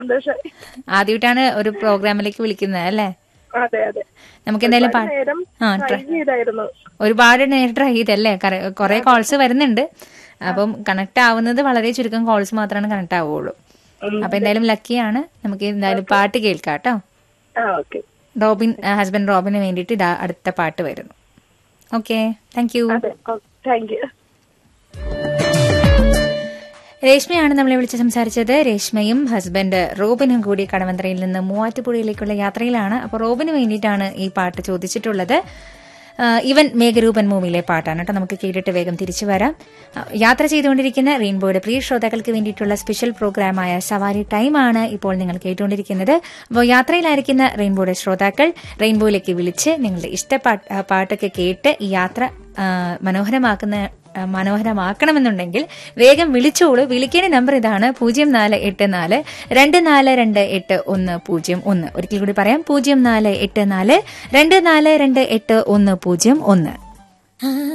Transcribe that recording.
സന്തോഷമായി ആദ്യമായിട്ടാണ് ഒരു പ്രോഗ്രാമിലേക്ക് വിളിക്കുന്നത് അല്ലേ അതെ അതെ നമുക്ക് എന്തായാലും ഒരുപാട് പാ- നേരം ആ ട്രൈ ട്രൈ ചെയ്തായിരുന്നു ഒരുപാട് നേരം ട്രൈ ചെയ്തല്ലേ കുറെ കോൾസ് വരുന്നുണ്ട് അപ്പം കണക്ട് ആവുന്നത് വളരെ ചുരുക്കം കോൾസ് മാത്രമാണ് കണക്ട് ആവുള്ളൂ അപ്പൊ എന്തായാലും ലക്കിയാണ് നമുക്ക് എന്തായാലും പാട്ട് കേൾക്കാം കേട്ടോ ആ ഓക്കെ റോബിൻ ഹസ്ബൻഡ് റോബിന് വേണ്ടിയിട്ട് ഇതാ അടുത്ത പാട്ട് വരുന്നു ഓക്കെ താങ്ക് യു അതെ താങ്ക് യു രേഷ്മയാണ് നമ്മളെ വിളിച്ച് സംസാരിച്ചത് രേഷ്മയും ഹസ്ബൻഡ് റോബിനും കൂടി കടവന്ത്രയിൽ നിന്ന് മൂവാറ്റുപുഴയിലേക്കുള്ള യാത്രയിലാണ് അപ്പോൾ റോബിന് വേണ്ടിയിട്ടാണ് ഈ പാട്ട് ചോദിച്ചിട്ടുള്ളത് ആ, ഇവൻ മേഘരൂപൻ മൂവിയിലെ പാട്ടാണ് കേട്ടോ നമുക്ക് കേട്ടിട്ട് വേഗം തിരിച്ചു വരാം ആ, യാത്ര ചെയ്തുകൊണ്ടിരിക്കുന്ന റെയിൻബോയുടെ പ്രിയ ശ്രോതാക്കൾക്ക് വേണ്ടിയിട്ടുള്ള സ്പെഷ്യൽ പ്രോഗ്രാമായ സവാരി ടൈമാണ് ഇപ്പോൾ നിങ്ങൾ കേട്ടുകൊണ്ടിരിക്കുന്നത് അപ്പോൾ യാത്രയിലായിരിക്കുന്ന റെയിൻബോയുടെ ശ്രോതാക്കൾ റെയിൻബോയിലേക്ക് വിളിച്ച് നിങ്ങളുടെ ഇഷ്ടപ്പാട്ട് ആ, പാട്ടൊക്കെ കേട്ട് ഈ യാത്ര ആ, മനോഹരമാക്കുന്ന ആ, മനോഹരമാക്കണമെന്നുണ്ടെങ്കിൽ വേഗം വിളിച്ചോളൂ വിളിക്കേണ്ട നമ്പർ ഇതാണ് പൂജ്യം നാല് എട്ട് നാല് രണ്ട് നാല് രണ്ട് എട്ട് ഒന്ന് പൂജ്യം ഒന്ന് ഒരിക്കൽ കൂടി പറയാം പൂജ്യം നാല് എട്ട് നാല് രണ്ട് നാല് രണ്ട് എട്ട് ഒന്ന് പൂജ്യം ഒന്ന്